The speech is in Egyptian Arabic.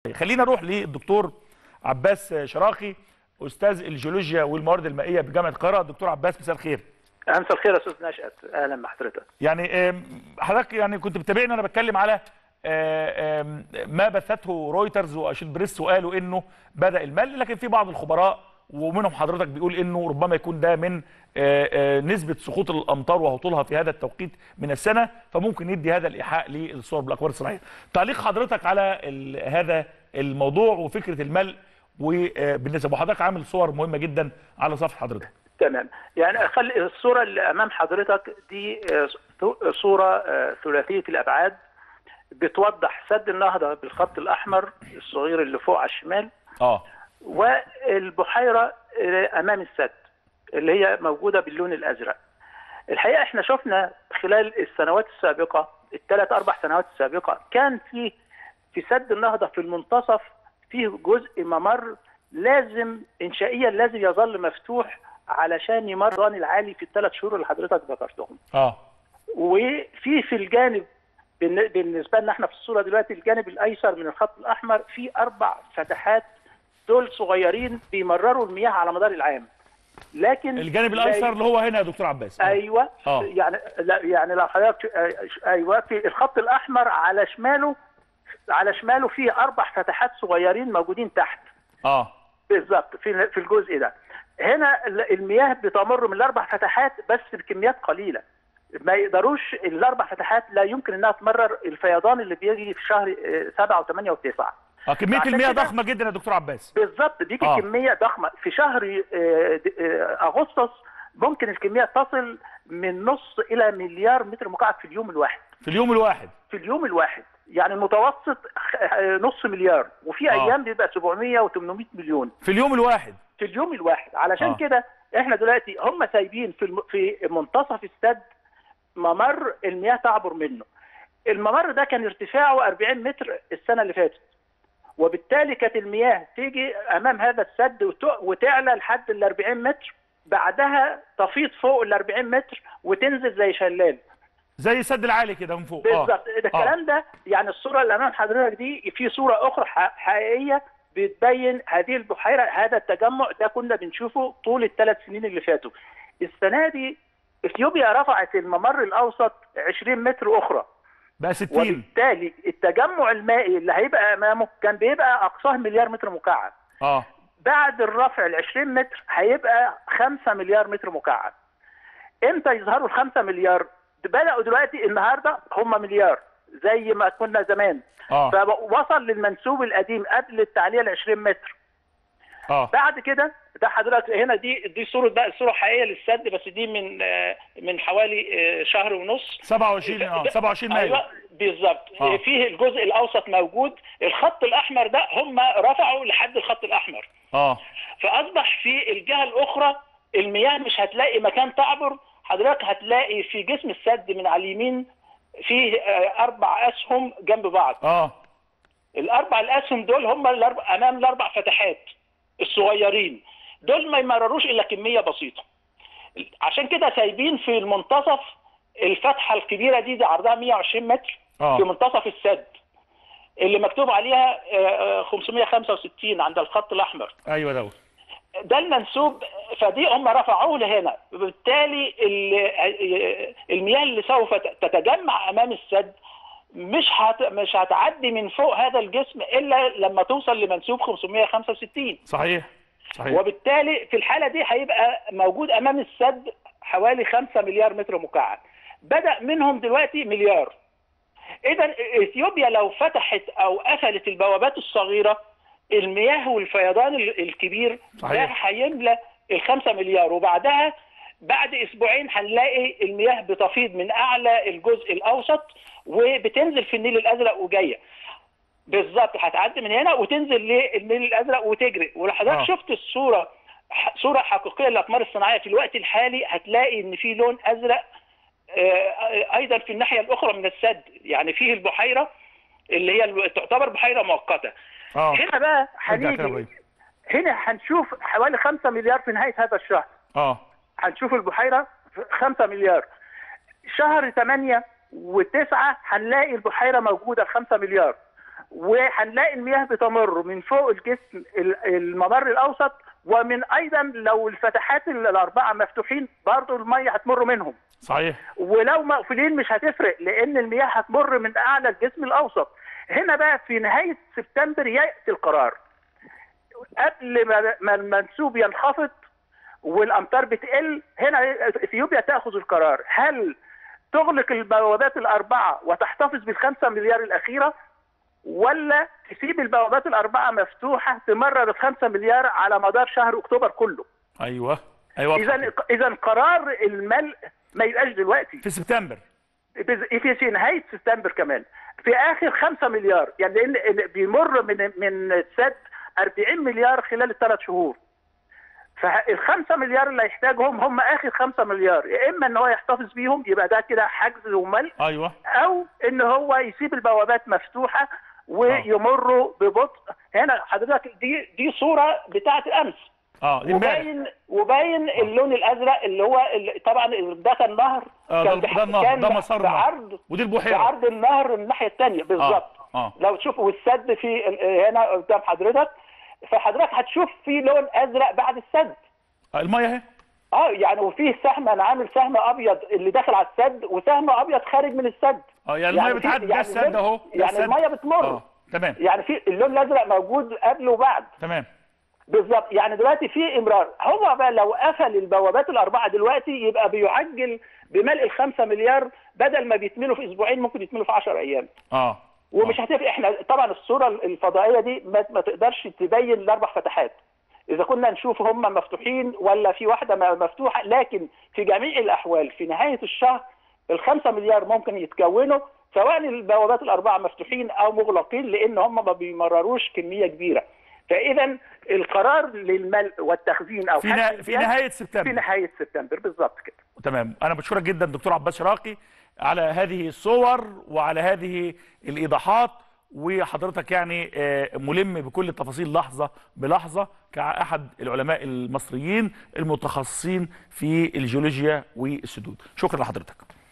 خلينا نروح للدكتور عباس شراقي استاذ الجيولوجيا والموارد المائيه بجامعه القاهره دكتور عباس مساء الخير مساء الخير يا استاذ نشأت اهلا بحضرتك يعني آم، حضرتك يعني كنت بتابعني انا بتكلم على آه، آم، ما بثته رويترز واشيل بريس وقالوا انه بدا المل لكن في بعض الخبراء ومنهم حضرتك بيقول انه ربما يكون ده من آه، آه، نسبه سقوط الامطار وهطولها في هذا التوقيت من السنه فممكن يدي هذا الايحاء للصور بالاقوار الصناعيه. تعليق حضرتك على ال- هذا الموضوع وفكره الملء وبالنسبه وحضرتك عامل صور مهمه جدا على صفحه حضرتك. تمام يعني خلي الصوره اللي امام حضرتك دي آه، صوره آه، ثلاثيه الابعاد بتوضح سد النهضه بالخط الاحمر الصغير اللي فوق على الشمال اه والبحيره آه، امام السد اللي هي موجوده باللون الازرق الحقيقه احنا شفنا خلال السنوات السابقه الثلاث اربع سنوات السابقه كان في في سد النهضه في المنتصف فيه جزء ممر لازم انشائيا لازم يظل مفتوح علشان يمر الران العالي في الثلاث شهور اللي حضرتك ذكرتهم اه وفي في الجانب بالن- بالنسبه لنا احنا في الصوره دلوقتي الجانب الايسر من الخط الاحمر في اربع فتحات دول صغيرين بيمرروا المياه على مدار العام لكن الجانب لا- الايسر اللي هو هنا يا دكتور عباس آه. ايوه آه. يعني لا يعني لو حضرتك آه، ايوه في الخط الاحمر على شماله على شماله في اربع فتحات صغيرين موجودين تحت اه بالظبط في في الجزء ده هنا ال- المياه بتمر من الاربع فتحات بس بكميات قليله ما يقدروش الاربع فتحات لا يمكن انها تمرر الفيضان اللي بيجي في شهر آه، سبعة وثمانية وتسعة اه كميه عشان المياه كده- ضخمه جدا يا دكتور عباس بالظبط دي آه. كميه ضخمه في شهر آه، د- آه، اغسطس ممكن الكميه تصل من نص الى مليار متر مكعب في اليوم الواحد في اليوم الواحد في اليوم الواحد يعني المتوسط خ- آه، نص مليار وفي آه. ايام بيبقى 700 و800 مليون في اليوم الواحد في اليوم الواحد علشان آه. كده احنا دلوقتي هم سايبين في الم... في منتصف السد ممر المياه تعبر منه الممر ده كان ارتفاعه 40 متر السنه اللي فاتت وبالتالي كانت المياه تيجي امام هذا السد وت... وتعلى لحد ال 40 متر بعدها تفيض فوق ال 40 متر وتنزل زي شلال زي السد العالي كده من فوق اه بالظبط ده الكلام ده يعني الصوره اللي امام حضرتك دي في صوره اخرى ح- حقيقيه بتبين هذه البحيره هذا التجمع ده كنا بنشوفه طول الثلاث سنين اللي فاتوا السنه دي اثيوبيا رفعت الممر الاوسط 20 متر اخرى بقى 60 وبالتالي التجمع المائي اللي هيبقى امامه كان بيبقى اقصاه مليار متر مكعب اه بعد الرفع ال 20 متر هيبقى 5 مليار متر مكعب. امتى يظهروا ال 5 مليار؟ بدأوا دلوقتي النهارده هم مليار زي ما كنا زمان. اه فوصل للمنسوب القديم قبل التعلية ال 20 متر. اه بعد كده ده حضرتك هنا دي دي صورة بقى صورة حقيقية للسد بس دي من آه، من حوالي آه، شهر ونص 27 اه 27 مايو ايوه بالظبط آه. فيه الجزء الاوسط موجود الخط الاحمر ده هم رفعوا لحد الخط الاحمر اه فاصبح في الجهه الاخرى المياه مش هتلاقي مكان تعبر حضرتك هتلاقي في جسم السد من على اليمين فيه آه، اربع اسهم جنب بعض اه الاربع الاسهم دول هم الأربع امام الاربع فتحات الصغيرين دول ما يمرروش الا كميه بسيطه عشان كده سايبين في المنتصف الفتحه الكبيره دي, دي عرضها 120 متر آه. في منتصف السد اللي مكتوب عليها آه، آه، 565 عند الخط الاحمر ايوه دوت ده المنسوب فدي هم رفعوه لهنا بالتالي ال- المياه اللي سوف تتجمع امام السد مش هت مش هتعدي من فوق هذا الجسم الا لما توصل لمنسوب 565 صحيح صحيح وبالتالي في الحاله دي هيبقى موجود امام السد حوالي 5 مليار متر مكعب بدا منهم دلوقتي مليار اذا اثيوبيا لو فتحت او قفلت البوابات الصغيره المياه والفيضان ال- الكبير صحيح. ده هيملى الخمسة مليار وبعدها بعد اسبوعين هنلاقي المياه بتفيض من اعلى الجزء الاوسط وبتنزل في النيل الازرق وجايه بالظبط هتعدي من هنا وتنزل للنيل الازرق وتجري ولو حضرتك آه. شفت الصوره ح- صوره حقيقيه للاقمار الصناعيه في الوقت الحالي هتلاقي ان في لون ازرق آه، ايضا في الناحيه الاخرى من السد يعني فيه البحيره اللي هي الو- تعتبر بحيره مؤقته اه هنا بقى ارجع كده يا هنيجي إبراهيم. هنا هنشوف حوالي 5 مليار في نهايه هذا الشهر اه هنشوف البحيره 5 مليار شهر 8 و9 هنلاقي البحيره موجوده 5 مليار وهنلاقي المياه بتمر من فوق الجسم ال- الممر الاوسط ومن ايضا لو الفتحات الاربعه مفتوحين برضو الميه هتمر منهم صحيح ولو مقفولين مش هتفرق لان المياه هتمر من اعلى الجسم الاوسط هنا بقى في نهايه سبتمبر ياتي القرار قبل ما ما المنسوب ينخفض والامطار بتقل هنا اثيوبيا تاخذ القرار هل تغلق البوابات الاربعه وتحتفظ بالخمسة مليار الاخيره ولا تسيب البوابات الاربعه مفتوحه تمرر الخمسة مليار على مدار شهر اكتوبر كله ايوه ايوه اذا اذا قرار الملء ما يبقاش دلوقتي في سبتمبر بز- في في نهايه سبتمبر كمان في اخر 5 مليار يعني لان ال- بيمر من من سد 40 مليار خلال الثلاث شهور فال 5 مليار اللي هيحتاجهم هم اخر 5 مليار يا اما ان هو يحتفظ بيهم يبقى ده كده حجز وملء ايوه او ان هو يسيب البوابات مفتوحه ويمروا ببطء هنا حضرتك دي دي صوره بتاعت امس اه دي امبارح وباين وباين اللون الازرق اللي هو اللي طبعا ده كان نهر اه ده كان بح- ده النهر كان ده مسار النهر بعرض ودي البحيره بعرض النهر الناحيه الثانيه بالظبط آه. لو تشوف والسد في ال- هنا قدام حضرتك فحضرتك هتشوف في لون ازرق بعد السد آه، الميه اهي اه يعني وفيه سهم انا عامل سهم ابيض اللي داخل على السد وسهم ابيض خارج من السد اه يعني الميه يعني في- بتعدي ده يعني السد اللون- اهو ده يعني السد. الميه بتمر اه تمام يعني في اللون الازرق موجود قبل وبعد تمام بالظبط يعني دلوقتي في امرار هو بقى لو قفل البوابات الاربعه دلوقتي يبقى بيعجل بملء الخمسة مليار بدل ما بيتملوا في اسبوعين ممكن يتملوا في 10 ايام اه ومش هتفرق احنا طبعا الصوره الفضائيه دي ما, ما تقدرش تبين الاربع فتحات اذا كنا نشوف هم مفتوحين ولا في واحده م- مفتوحه لكن في جميع الاحوال في نهايه الشهر الخمسة مليار ممكن يتكونوا سواء البوابات الاربعه مفتوحين او مغلقين لان هم ما بيمرروش كميه كبيره فاذا القرار للملء والتخزين او في حجز نا... في الزيادة نهايه في سبتمبر نهايه سبتمبر بالظبط كده تمام انا بشكرك جدا دكتور عباس شراقي على هذه الصور وعلى هذه الايضاحات وحضرتك يعني آه، ملم بكل التفاصيل لحظه بلحظه كاحد العلماء المصريين المتخصصين في الجيولوجيا والسدود شكرا لحضرتك